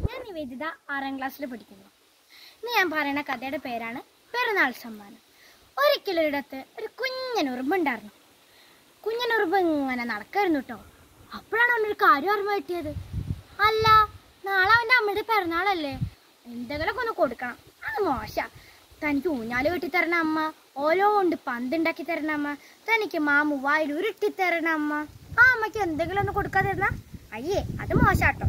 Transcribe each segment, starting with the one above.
ഞാൻ നിവേദിത ആറാം ക്ലാസ്സിൽ പഠിക്കുന്നു ഇന്ന് ഞാൻ പറയുന്ന കഥയുടെ പേരാണ് പെരുന്നാൾ സമ്മാനം ഒരിക്കലൊരിടത്ത് ഒരു കുഞ്ഞനുറുമ്പുണ്ടായിരുന്നു കുഞ്ഞനുറുമ്പ് ഇങ്ങനെ നടക്കായിരുന്നു കേട്ടോ അപ്പോഴാണ് അവനൊരു കാര്യം ഓർമ്മ കിട്ടിയത് അല്ല നാളെ അവൻ്റെ അമ്മയുടെ പിറന്നാളല്ലേ എന്തെങ്കിലുമൊക്കെ ഒന്ന് കൊടുക്കണം അത് മോശ തനിക്ക് ഊഞ്ഞാല് കെട്ടി തരണ അമ്മ ഓരോ കൊണ്ട് പന്തുണ്ടാക്കി തരണ അമ്മ തനിക്ക് മാമു വായിൽ ഉരുട്ടി തരണ അമ്മ ആ അമ്മയ്ക്ക് എന്തെങ്കിലും ഒന്ന് കൊടുക്കാതിരുന്ന അയ്യേ അത് മോശാട്ടോ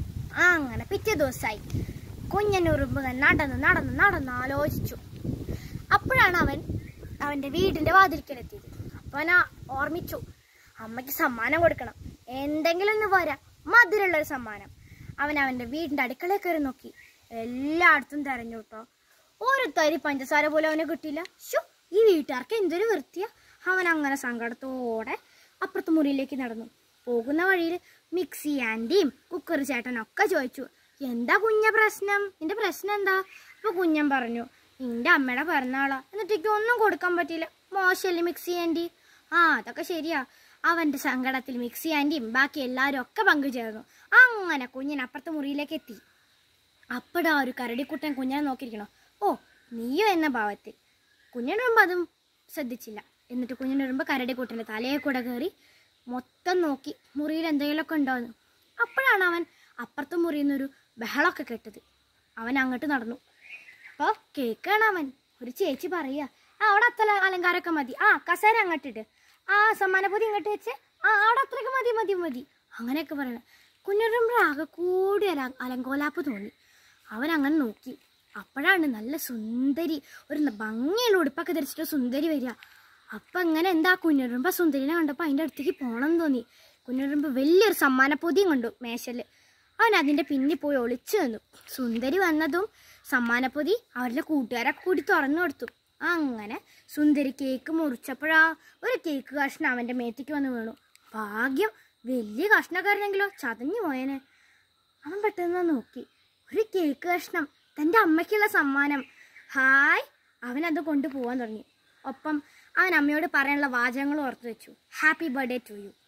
ആ അങ്ങനെ പിറ്റേ ദിവസമായി കുഞ്ഞനുറുമ്പ് ഇങ്ങനെ നടന്ന് നടന്ന് നടന്ന് ആലോചിച്ചു അപ്പോഴാണ് അവൻ അവൻ്റെ വീടിൻ്റെ വാതിൽക്കലെത്തിയത് അപ്പോൾ അവൻ ആ- ഓർമ്മിച്ചു അമ്മയ്ക്ക് സമ്മാനം കൊടുക്കണം എന്തെങ്കിലും ഒന്ന് വരാം മധുരമുള്ള ഒരു സമ്മാനം അവൻ അവൻ്റെ വീടിൻ്റെ അടുക്കളയിൽ കയറി നോക്കി എല്ലായിടത്തും തെരഞ്ഞു കേട്ടോ ഒരു തരി പഞ്ചസാര പോലും അവന് കിട്ടിയില്ല ഷോ ഈ വീട്ടുകാർക്ക് എന്തൊരു വൃത്തിയാ അവൻ അങ്ങനെ സങ്കടത്തോടെ അപ്പുറത്തെ മുറിയിലേക്ക് നടന്നു പോകുന്ന വഴിയിൽ മിക്സി ആൻറ്റിയും കുക്കർ ചേട്ടനൊക്കെ ചോദിച്ചു എന്താ കുഞ്ഞ പ്രശ്നം നിന്റെ പ്രശ്നം എന്താ അപ്പൊ കുഞ്ഞൻ പറഞ്ഞു നിന്റെ അമ്മയുടെ പിറന്നാളാ എന്നിട്ടേക്ക് ഒന്നും കൊടുക്കാൻ പറ്റില്ല മോശമല്ലേ മിക്സി ആൻറ്റി ആ അതൊക്കെ ശരിയാ അവന്റെ സങ്കടത്തിൽ മിക്സി ആൻറ്റിയും ബാക്കി എല്ലാവരും ഒക്കെ പങ്കുചേർന്നു അങ്ങനെ കുഞ്ഞൻ അപ്പുറത്തെ മുറിയിലേക്ക് എത്തി അപ്പടാ ഒരു കരടിക്കുട്ടൻ കുഞ്ഞനെ നോക്കിയിരിക്കണോ ഓ നീയോ എന്ന ഭാവത്തിൽ കുഞ്ഞിനുറുമ്പ് അതും ശ്രദ്ധിച്ചില്ല എന്നിട്ട് കുഞ്ഞിനുറുമ്പ് കരടിക്കുട്ടൻ്റെ തലയെ കൂടെ കയറി മൊത്തം നോക്കി മുറിയിൽ എന്തെങ്കിലുമൊക്കെ ഉണ്ടോയെന്ന് അപ്പോഴാണ് അവൻ അപ്പുറത്തെ മുറിയിൽ നിന്നൊരു ബഹളമൊക്കെ കേട്ടത് അവൻ അങ്ങോട്ട് നടന്നു അപ്പോൾ കേൾക്കണം അവൻ ഒരു ചേച്ചി പറയുക ആ അവിടെ അത്ര അലങ്കാരമൊക്കെ മതി ആ കസേര അങ്ങോട്ടിട്ട് ആ സമ്മാനപ്പൊതി ഇങ്ങോട്ട് വെച്ച് ആ അവിടെ അത്രയൊക്കെ മതി മതി മതി അങ്ങനെയൊക്കെ പറയണം കുഞ്ഞുറുമ്പ് ആകെ കൂടി അല അലങ്കോലാപ്പ് തോന്നി അവൻ അങ്ങനെ നോക്കി അപ്പോഴാണ് നല്ല സുന്ദരി ഒരു ന- ഭംഗിയുള്ള ഉടുപ്പൊക്കെ ധരിച്ചിട്ട് സുന്ദരി വരിക അപ്പം അങ്ങനെ എന്താ കുഞ്ഞുറുമ്പ് ആ സുന്ദരിനെ കണ്ടപ്പോൾ അതിൻ്റെ അടുത്തേക്ക് പോകണം എന്ന് തോന്നി കുഞ്ഞുറുമ്പ് വലിയൊരു സമ്മാനപ്പൊതിയും കണ്ടു മേശയിൽ അവൻ അതിൻ്റെ പിന്നിൽ പോയി ഒളിച്ചു നിന്നു സുന്ദരി വന്നതും സമ്മാനപ്പൊതി അവരുടെ കൂട്ടുകാരൊക്കെ കൂടി തുറന്നു കൊടുത്തു അങ്ങനെ സുന്ദരി കേക്ക് മുറിച്ചപ്പോഴാ ഒരു കേക്ക് കഷ്ണം അവൻ്റെ മേത്തേക്ക് വന്ന് വീണു ഭാഗ്യം വലിയ കഷ്ണക്കാരനെങ്കിലോ ചതഞ്ഞു പോയനെ അവൻ പെട്ടെന്ന് നോക്കി ഒരു കേക്ക് കഷ്ണം തൻ്റെ അമ്മയ്ക്കുള്ള സമ്മാനം ഹായ് അവനത് കൊണ്ടുപോകാൻ തുടങ്ങി ഒപ്പം അവൻ അമ്മയോട് പറയാനുള്ള വാചകങ്ങൾ ഓർത്തു വെച്ചു ഹാപ്പി ബർത്ത്ഡേ ടു യു